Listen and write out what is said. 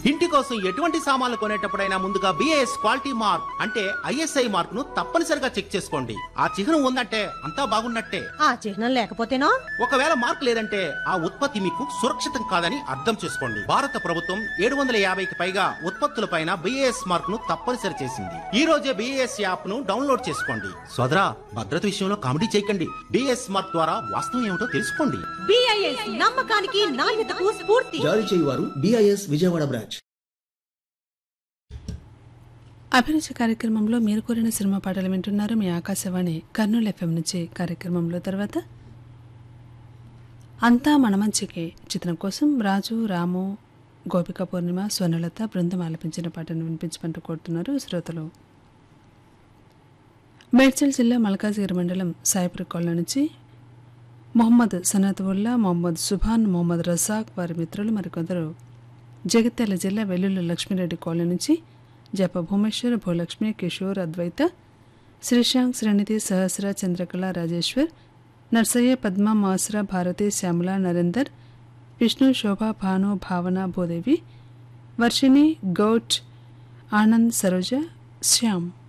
ఇంటి కోసం ఎటువంటి సామాన్లు కొనేటప్పుడైనా ముందుగా బిఏఎస్ క్వాలిటీ మార్క్ అంటే ఐఎస్ఐ మార్క్ ను తప్పనిసరిగా చెక్ చేసుకోండి ఆ చిహ్నం ఉందంటే అంతా బాగున్నట్టే ఆ చిహ్నం లేకపోతేనో ఒకవేళ మార్క్ లేదంటే ఆ ఉత్పత్తి మీకు సురక్షితం కాదని అర్థం చేసుకోండి భారత ప్రభుత్వం ఏడు వందల యాభైకి పైగా ఉత్పత్తులపైన బిఏఎస్ మార్క్ ను తప్పనిసరి చేసింది ఈ రోజే బిఏఎస్ యాప్ ను డౌన్లోడ్ చేసుకోండి సోదరా భద్రత విషయంలో కామెడీ చేయకండి బిఏఎస్ మార్క్ ద్వారా వాస్తవం ఏమిటో తెలుసుకోండి బిఐఎస్ నమ్మకానికి నాణ్యతకు స్ఫూర్తి జారీ చేయువారు బిఐఎస్ విజయవాడ బ్రాంచ్ అభిరుచి కార్యక్రమంలో మీరు కోరిన సినిమా పాటలు వింటున్నారు మీ ఆకాశవాణి కర్నూలు ఎఫ్ఎం నుంచి కార్యక్రమంలో తర్వాత అంతా మన మంచికే చిత్రం కోసం రాజు రాము గోపిక పూర్ణిమ స్వర్ణలత బృందం ఆలపించిన పాటను వినిపించమంటూ కోరుతున్నారు శ్రోతలు మేడ్చల్ జిల్లా మల్కాజిగిరి మండలం సాయిపురి కొల్ల నుంచి మొహమ్మద్ సనత్వుల్లా మొహమ్మద్ సుభాన్ మొహమ్మద్ రజాక్ వారి మిత్రులు మరికొందరు జగిత్యాల జిల్లా వెల్లుల్లి లక్ష్మీరెడ్డి కాలనీ నుంచి జప భూమేశ్వర్ భూలక్ష్మి కిషోర్ అద్వైత శ్రీశాంక్ శ్రీనిధి సహస్ర చంద్రకళ రాజేశ్వర్ నర్సయ్య పద్మ మాసుర భారతి శ్యామల నరేందర్ విష్ణు శోభ భాను భావన భూదేవి వర్షిణి గౌట్ ఆనంద్ సరోజ శ్యామ్